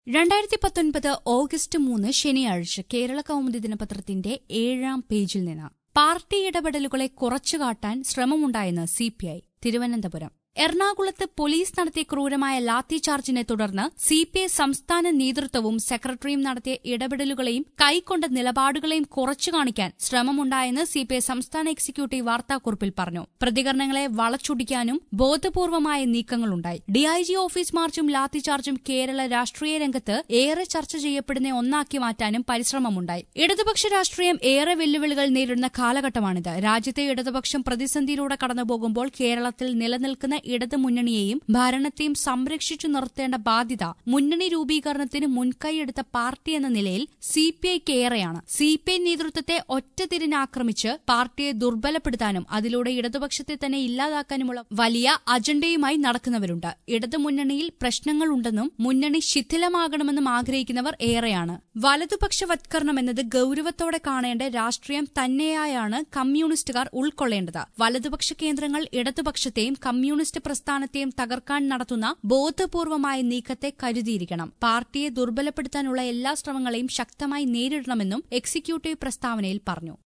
രണ്ടായിരത്തി പത്തൊൻപത് ഓഗസ്റ്റ് മൂന്ന് ശനിയാഴ്ച കേരള കൗമുദി ദിനപത്രത്തിന്റെ ഏഴാം പേജിൽ നിന്ന് പാർട്ടി ഇടപെടലുകളെ കുറച്ചുകാട്ടാൻ ശ്രമമുണ്ടായെന്ന് സിപിഐ തിരുവനന്തപുരം എറണാകുളത്ത് പോലീസ് നടത്തിയ ക്രൂരമായ ലാത്തി ചാർജിനെ തുടർന്ന് സിപിഐ സംസ്ഥാന നേതൃത്വവും സെക്രട്ടറിയും നടത്തിയ ഇടപെടലുകളെയും കൈക്കൊണ്ട നിലപാടുകളെയും കുറച്ചു കാണിക്കാൻ ശ്രമമുണ്ടായെന്ന് സിപിഐ സംസ്ഥാന എക്സിക്യൂട്ടീവ് വാർത്താക്കുറിപ്പിൽ പറഞ്ഞു പ്രതികരണങ്ങളെ വളച്ചൊടിക്കാനും ബോധപൂർവമായ നീക്കങ്ങളുണ്ടായി ഡിഐജി ഓഫീസ് മാർച്ചും ലാത്തി ചാർജും കേരള രാഷ്ട്രീയ രംഗത്ത് ഏറെ ചർച്ച ചെയ്യപ്പെടുന്ന ഒന്നാക്കി മാറ്റാനും പരിശ്രമമുണ്ടായി ഇടതുപക്ഷ രാഷ്ട്രീയം ഏറെ വെല്ലുവിളികൾ നേരിടുന്ന കാലഘട്ടമാണിത് രാജ്യത്തെ ഇടതുപക്ഷം പ്രതിസന്ധിയിലൂടെ കടന്നുപോകുമ്പോൾ കേരളത്തിൽ നിലനിൽക്കുന്ന ഇടതു മുന്നണിയെയും ഭരണത്തെയും സംരക്ഷിച്ചു നിർത്തേണ്ട ബാധ്യത മുന്നണി രൂപീകരണത്തിന് മുൻകൈയെടുത്ത പാർട്ടി എന്ന നിലയിൽ സിപിഐക്ക് ഏറെയാണ് സിപിഐ നേതൃത്വത്തെ ഒറ്റതിരിഞ്ഞാക്രമിച്ച് പാർട്ടിയെ ദുർബലപ്പെടുത്താനും അതിലൂടെ ഇടതുപക്ഷത്തെ തന്നെ ഇല്ലാതാക്കാനുമുള്ള വലിയ അജണ്ടയുമായി നടക്കുന്നവരുണ്ട് ഇടതു മുന്നണിയിൽ പ്രശ്നങ്ങളുണ്ടെന്നും മുന്നണി ശിഥിലമാകണമെന്നും ആഗ്രഹിക്കുന്നവർ ഏറെയാണ് വലതുപക്ഷവത്കരണം എന്നത് ഗൌരവത്തോടെ കാണേണ്ട രാഷ്ട്രീയം തന്നെയായാണ് കമ്മ്യൂണിസ്റ്റുകാർ ഉൾക്കൊള്ളേണ്ടത് വലതുപക്ഷ കേന്ദ്രങ്ങൾ ഇടതുപക്ഷത്തെയും കമ്മ്യൂണിസ്റ്റ് പ്രസ്ഥാനത്തെയും തകർക്കാൻ നടത്തുന്ന ബോധപൂർവമായ നീക്കത്തെ കരുതിയിരിക്കണം പാർട്ടിയെ ദുർബലപ്പെടുത്താനുള്ള എല്ലാ ശ്രമങ്ങളെയും ശക്തമായി നേരിടണമെന്നും എക്സിക്യൂട്ടീവ് പ്രസ്താവനയിൽ പറഞ്ഞു